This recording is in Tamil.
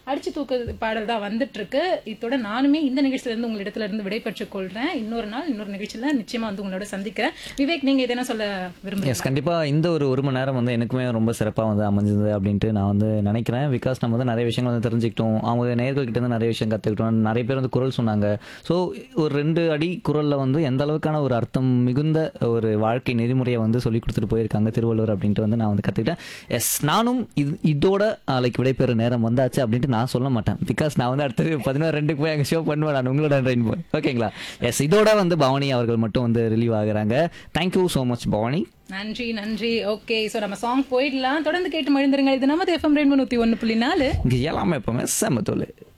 அடிச்சு தூக்கு பாடல் தான் வந்துட்டு இருக்கு இதோட நானுமே இந்த நிகழ்ச்சியில இருந்து உங்களிடத்துல இருந்து விடைபெற்றுக் கொள்றேன் இன்னொரு நாள் இன்னொரு நிகழ்ச்சியில நிச்சயமா வந்து உங்களோட சந்திக்கிறேன் விவேக் நீங்க எதனா சொல்ல விரும்புறீங்க எஸ் கண்டிப்பாக இந்த ஒரு ஒரு மணி நேரம் வந்து எனக்குமே ரொம்ப சிறப்பாக வந்து அமைஞ்சது அப்படின்ட்டு நான் வந்து நினைக்கிறேன் பிகாஸ் நம்ம வந்து நிறைய விஷயங்கள் வந்து தெரிஞ்சுக்கிட்டோம் அவங்க நேர்கள்கிட்ட இருந்து நிறைய விஷயம் கற்றுக்கிட்டோம் நிறைய பேர் வந்து குரல் சொன்னாங்க ஸோ ஒரு ரெண்டு அடி குரலில் வந்து எந்த அளவுக்கான ஒரு அர்த்தம் மிகுந்த ஒரு வாழ்க்கை நெறிமுறையை வந்து சொல்லி கொடுத்துட்டு போயிருக்காங்க திருவள்ளுவர் அப்படின்ட்டு வந்து நான் வந்து கற்றுக்கிட்டேன் எஸ் நானும் இது இதோட லைக் விடைபெற நேரம் வந்தாச்சு அப்படின்ட்டு நான் சொல்ல மாட்டேன் பிகாஸ் நான் வந்து அடுத்தது பதினோரு ரெண்டுக்கு போய் அங்கே ஷோ பண்ணுவேன் நான் உங்களோட ட்ரெயின் போய் ஓகேங்களா எஸ் இதோட வந்து பவானி அவர்கள் மட்டும் வந்து ரிலீவ் ஆகுறாங்க தேங்க்யூ ஸோ மச் பவானி நன்றி நன்றி ஓகே சோ நம்ம சாங் போயிடலாம் தொடர்ந்து கேட்டு மழுந்துருங்க இது நம்ம எஃப்எம் ரெண்டு நூத்தி ஒன்னு புள்ளி நாலு இங்கே எல்லாமே எப்பவுமே செம்ம தோல்